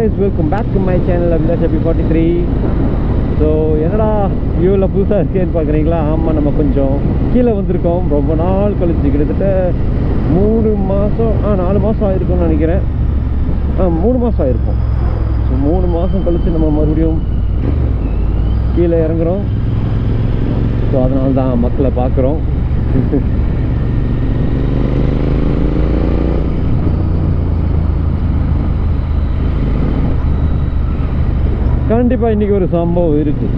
guys welcome back to my channel Abhilash Abhi forty three so என்னடா வியூவில் புதுசாக இருக்கேன்னு பார்க்குறீங்களா ஆமாம் நம்ம கொஞ்சம் கீழே வந்திருக்கோம் ரொம்ப நாள் கழிச்சு கிட்டத்தட்ட மூணு மாதம் ஆ நாலு மாதம் ஆயிருக்கும்னு நினைக்கிறேன் ஆ மூணு மாதம் ஆயிருக்கும் ஸோ மூணு மாதம் கழிச்சு நம்ம மறுபடியும் கீழே இறங்குறோம் ஸோ அதனால தான் மக்களை பார்க்குறோம் கண்டிப்பாக இன்றைக்கி ஒரு சம்பவம் இருக்குது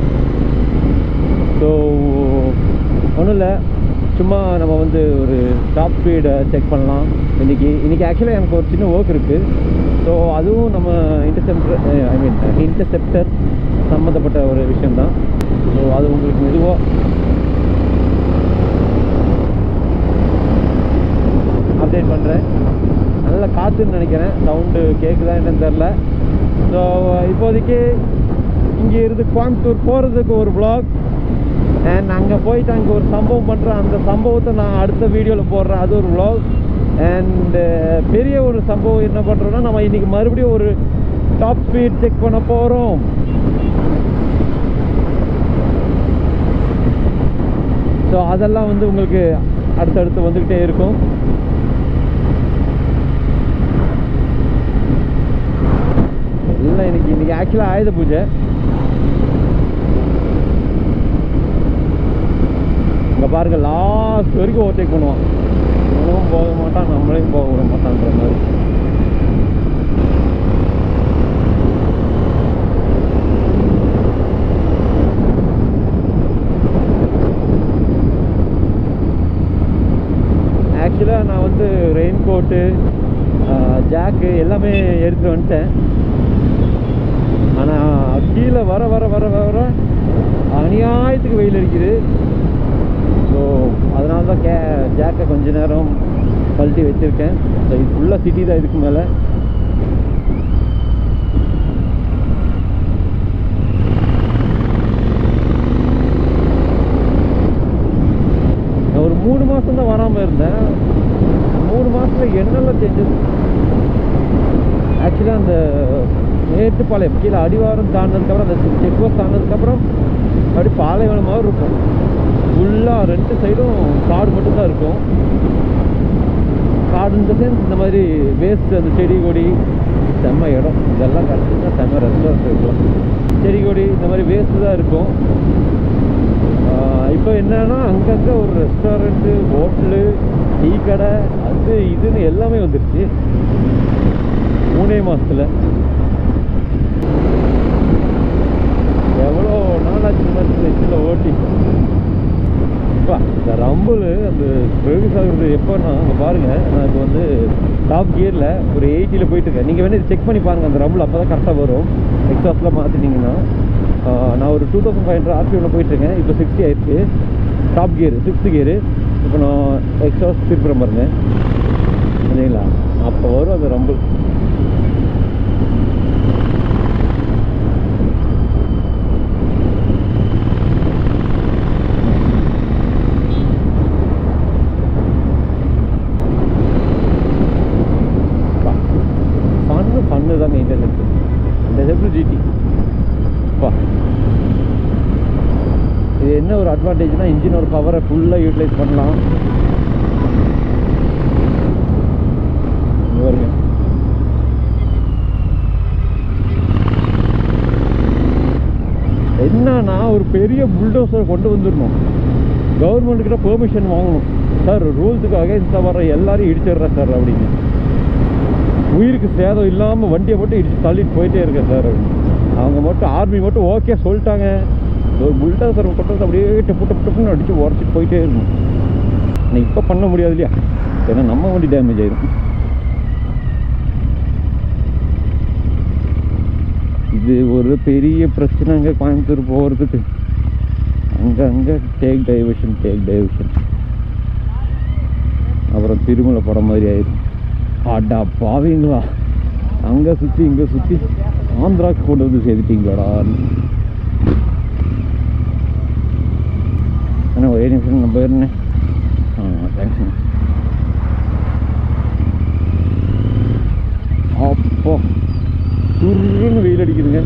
ஸோ ஒன்றும் இல்லை சும்மா நம்ம வந்து ஒரு டாப் ஸ்பீடை செக் பண்ணலாம் இன்றைக்கி இன்றைக்கி ஆக்சுவலாக எனக்கு ஒரு சின்ன ஒர்க் இருக்குது ஸோ அதுவும் நம்ம இன்டர்செப்டர் ஐ மீன் இன்டர்செப்டர் சம்மந்தப்பட்ட ஒரு விஷயம்தான் ஸோ அது உங்களுக்கு மெதுவாக அப்டேட் பண்ணுறேன் நல்ல காற்றுன்னு நினைக்கிறேன் சவுண்டு கேட்குதா என்னன்னு தெரில ஸோ இப்போதைக்கு இங்கே இருந்து கோயம்புத்தூர் போகிறதுக்கு ஒரு vlog அண்ட் அங்கே போயிட்டு அங்கே ஒரு சம்பவம் பண்ணுறேன் அந்த சம்பவத்தை நான் அடுத்த வீடியோவில் போடுறேன் அது ஒரு vlog அண்டு பெரிய ஒரு சம்பவம் என்ன பண்ணுறோன்னா நம்ம இன்றைக்கி மறுபடியும் ஒரு டாப் ஸ்பீட் செக் பண்ண போகிறோம் ஸோ அதெல்லாம் வந்து உங்களுக்கு அடுத்தடுத்து வந்துக்கிட்டே இருக்கும் இல்லை இன்னைக்கு இன்னைக்கு ஆக்சுவலாக ஆயுத பூஜை இங்கே பாருங்க லாஸ்ட் வரைக்கும் ஓவர்டேக் பண்ணுவான் இவனும் போக மாட்டான் நம்மளையும் போக விட மாட்டான்ற மாதிரி ஆக்சுவலாக நான் வந்து ரெயின் கோட்டு ஜாக்கு எல்லாமே எடுத்துட்டு வந்துட்டேன் ஆனால் கீழே வர வர வர வர அநியாயத்துக்கு வெயில் அடிக்குது ஸோ அதனால தான் கே ஜாக்கை கொஞ்ச நேரம் கழட்டி வச்சுருக்கேன் ஸோ இது ஃபுல்லாக சிட்டி தான் இதுக்கு மேலே நான் ஒரு மூணு மாதம் தான் வராமல் இருந்தேன் மூணு மாதத்தில் என்னெல்லாம் சேஞ்சஸ் ஆக்சுவலாக அந்த மேட்டுப்பாளையம் கீழே அடிவாரம் தாண்டினதுக்கப்புறம் அந்த செக் போஸ்ட் தாண்டினதுக்கப்புறம் அப்படி பாலைவனம் மாதிரி இருக்கும் ஃபுல்லாக ரெண்டு சைடும் காடு மட்டும்தான் இருக்கும் காடு இந்த சென்ஸ் இந்த மாதிரி வேஸ்ட் அந்த செடி கொடி செம்ம இடம் இதெல்லாம் கிடச்சின்னா செம்ம ரெஸ்டாரண்ட் இருக்கலாம் செடி கொடி இந்த மாதிரி வேஸ்ட்டு தான் இருக்கும் இப்போ என்னன்னா அங்கங்கே ஒரு ரெஸ்டாரண்ட்டு ஹோட்டலு டீ கடை அது இதுன்னு எல்லாமே வந்துருச்சு மூணே மாசத்துல எவ்வளோ நாளாச்சு இந்த மாதிரி நெச்சில் ஓட்டி அப்பா, இந்த ரம்பிள் அந்த சர்வீஸ் ஆகுறது எப்போன்னா அங்கே பாருங்கள் நான் இப்போ வந்து டாப் கியரில் ஒரு எயிட்டியில் போயிட்டுருக்கேன் நீங்கள் வேணால் செக் பண்ணி பாருங்கள் அந்த ரம்பிள் அப்போ தான் கரெக்டாக வரும் எக்ஸாஸ்லாம் மாற்றிட்டீங்கன்னா நான் ஒரு டூ தௌசண்ட் ஃபைவ் ஹண்ட்ரட் ஆர்பிஎம்ல போயிட்டுருக்கேன் இப்போ சிக்ஸ்டி ஆயிடுச்சு டாப் கியர் சிக்ஸ்த் கியரு இப்போ நான் எக்ஸாஸ் திருப்புறேன் பாருங்க சரிங்களா அப்போ வரும் அந்த ரம்பிள் ஃபன்னு ஃபன்னு தாங்க இன்டர்நெட் இந்த ஹெப்ரு ஜிடி பா இது என்ன ஒரு அட்வான்டேஜ்னா இன்ஜினோட பவரை ஃபுல்லாக யூட்டிலைஸ் பண்ணலாம் இங்க பாருங்க என்னன்னா ஒரு பெரிய புல்டோசர் கொண்டு வந்துடணும் கவர்மெண்ட் கிட்ட பெர்மிஷன் வாங்கணும் சார் ரூல்ஸுக்கு அகைன்ஸ்டாக வர எல்லாரையும் இடிச்சிடுறேன் சார் அப்படின்னு உயிருக்கு சேதம் இல்லாமல் வண்டியை மட்டும் இடிச்சு தள்ளிட்டு போயிட்டே இருக்கேன் சார் அவங்க மட்டும் ஆர்மி மட்டும் ஓகே சொல்லிட்டாங்க ஒரு புல்டோசர் கொண்டு வந்து அப்படியே டப்பு டப்பு டப்புன்னு அடிச்சு உடச்சிட்டு போயிட்டே இருக்கணும் ஆனால் இப்போ பண்ண முடியாது இல்லையா ஏன்னா நம்ம வண்டி டேமேஜ் ஆயிடும் இது ஒரு பெரிய பிரச்சனைங்க கோயம்புத்தூர் போகிறதுக்கு அங்கே அங்கே டேக் டைவர்ஷன் டேக் டைவர்ஷன் அப்புறம் திருமலை படம் மாதிரி ஆயிடும் அடா பாவீங்களா அங்கே சுற்றி இங்கே சுற்றி ஆந்திராக்கு கொண்டு வந்து சேர்த்துட்டீங்களாடா அண்ணா ஒரே நிமிஷம் நான் போயிருந்தேன் ஆ தேங்க்ஸ்ண்ணா அப்போ சுருன்னு வெயில் அடிக்குதுங்க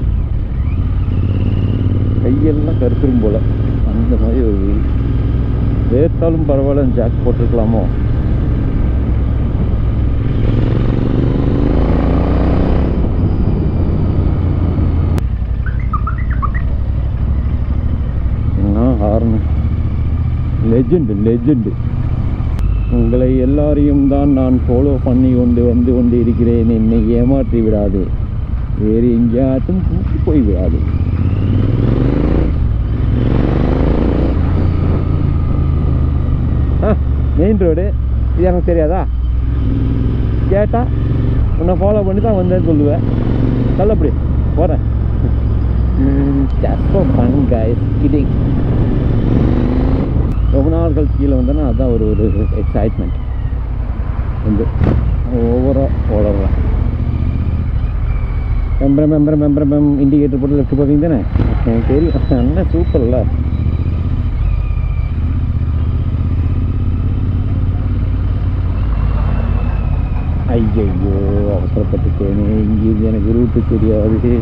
கையெல்லாம் கருத்துரும் போல அந்த மாதிரி ஒரு வெயில் வேர்த்தாலும் பரவாயில்ல ஜாக் போட்டிருக்கலாமோ என்ன ஹார்னு லெஜெண்டு லெஜெண்டு உங்களை எல்லாரையும் தான் நான் ஃபாலோ பண்ணி கொண்டு வந்து கொண்டு இருக்கிறேன் என்னை ஏமாற்றி விடாதே வேறு எங்கேயாச்சும் கூட்டி போய் விடாதே ஆ மெயின் ரோடு இது எனக்கு தெரியாதா கேட்டா உன்னை ஃபாலோ பண்ணி தான் வந்தேன்னு சொல்லுவேன் தள்ளப்படி போகிறேன் just for fun guys kidding ரொம்ப நாட்கள் கீழே வந்தேன்னா அதான் ஒரு ஒரு எக்ஸைட்மெண்ட் வந்து ஓவராக ஓடுறேன் மெம்பரம் மெம்பரம் மெம்பரம் மெம் இண்டிகேட்டர் போட்டு லெஃப்ட் போவீங்க தானே எனக்கு தெரியும் அண்ணன் சூப்பர்ல ஐயையோ அவசரப்பட்டுட்டேனே இங்கே எனக்கு ரூட்டு தெரியாது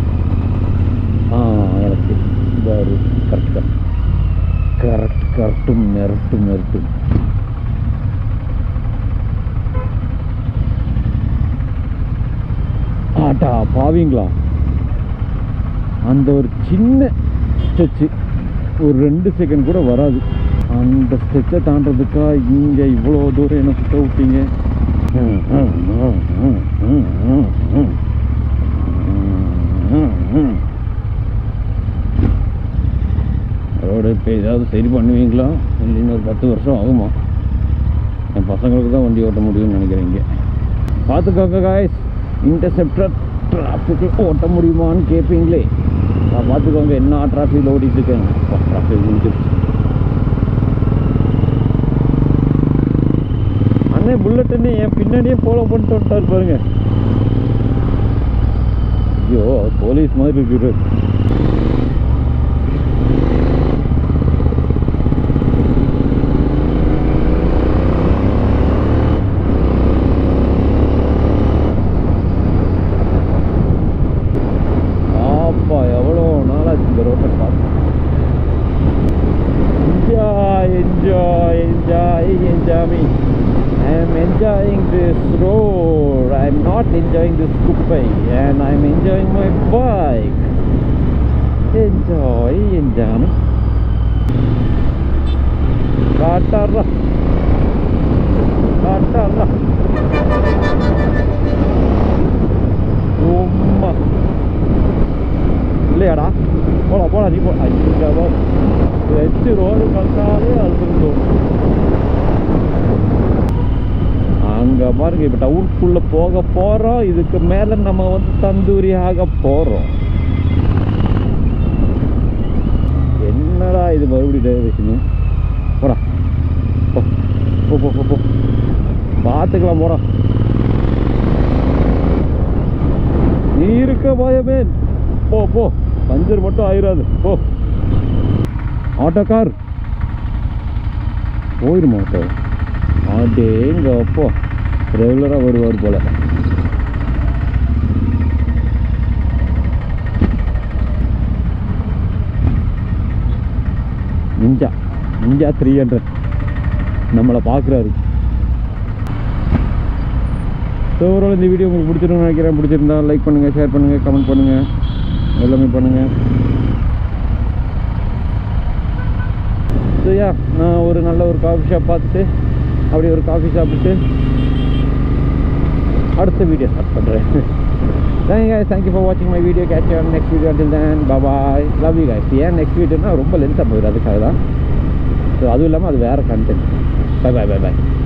ஆ எனக்கு இந்த ரூட் கரெக்டாக கரெக்ட் கரெக்டும் மிரட்டும் மிரட்டும் ஆட்டா பாவீங்களா அந்த ஒரு சின்ன ஸ்ட்ரெச்சு ஒரு ரெண்டு செகண்ட் கூட வராது அந்த ஸ்ட்ரெச்சை தாண்டதுக்கா இங்கே இவ்வளோ தூரம் என்ன சுத்த விட்டீங்க ம், ம், ம், ம், ம், ம், ம். ம், ம். ரோடு இப்போ ஏதாவது சரி பண்ணுவீங்களா இல்லை இன்னொரு பத்து வருஷம் ஆகுமா என் பசங்களுக்கு தான் வண்டி ஓட்ட முடியும்னு நினைக்கிறேன் இங்கே பார்த்துக்கோங்க காய்ஸ் இன்டர்செப்டர் டிராஃபிக்கில் ஓட்ட முடியுமான்னு கேட்பீங்களே நான் பார்த்துக்கோங்க என்ன டிராஃபிக்கில் ஓட்டிகிட்டு இருக்கேன் டிராஃபிக் முடிஞ்சிருச்சு அண்ணே புல்லட்டுன்னு என் பின்னாடியே ஃபாலோ பண்ணிட்டு வந்துட்டார் பாருங்க ஐயோ போலீஸ் மாதிரி இருக்குது ஆப்பா எவ்வளோ நாளாச்சு இந்த ரோட்டை பார்த்து என்ஜாய் என்ஜாய் என்ஜாய் என்ஜாமி I am enjoying this road. I am not enjoying this coupe and I am enjoying my bike. Enjoy, enjoy. காட்டாரா காட்டாரா உம்மா இல்லையாடா போலாம் போலாம் நீ போ ஐயோ எச்சு ரோடு கலந்தாலே அழுத்தம் அங்கே பாருங்க இப்போ டவுனுக்குள்ளே போக போகிறோம் இதுக்கு மேலே நம்ம வந்து தந்தூரி ஆக போகிறோம் என்னடா இது மறுபடியும் டைவர்ஷனு போடா போ போ போ போ போ பார்த்துக்கலாம் போடா நீ இருக்க பயமே போ போ பஞ்சர் மட்டும் ஆயிராது போ ஆட்டோ கார் போயிடுமா ஆட்டோ அடேங்க அப்போ ரெகுலராக வருவார் போல நிஞ்சா நிஞ்சா த்ரீ ஹண்ட்ரட் நம்மளை பார்க்குறாரு ஸோ ஓவரால் இந்த வீடியோ உங்களுக்கு பிடிச்சிருக்குன்னு நினைக்கிறேன் பிடிச்சிருந்தா லைக் பண்ணுங்கள் ஷேர் பண்ணுங்கள் கமெண்ட் பண்ணுங்கள் எல்லாமே பண்ணுங்கள் ஸோ யா நான் ஒரு நல்ல ஒரு காஃபி ஷாப் பார்த்துட்டு அப்படியே ஒரு காஃபி சாப்பிட்டு அடுத்த வீடியோ ஸ்டார்ட் பண்ணுறேன் thank guys thank you for watching my video catch you on next video until then bye bye love you guys ஏன் நெக்ஸ்ட் வீடியோனா ரொம்ப லென்த்தாக போயிடும் அதுக்காக தான் ஸோ அதுவும் இல்லாமல் அது வேறு content bye bye bye by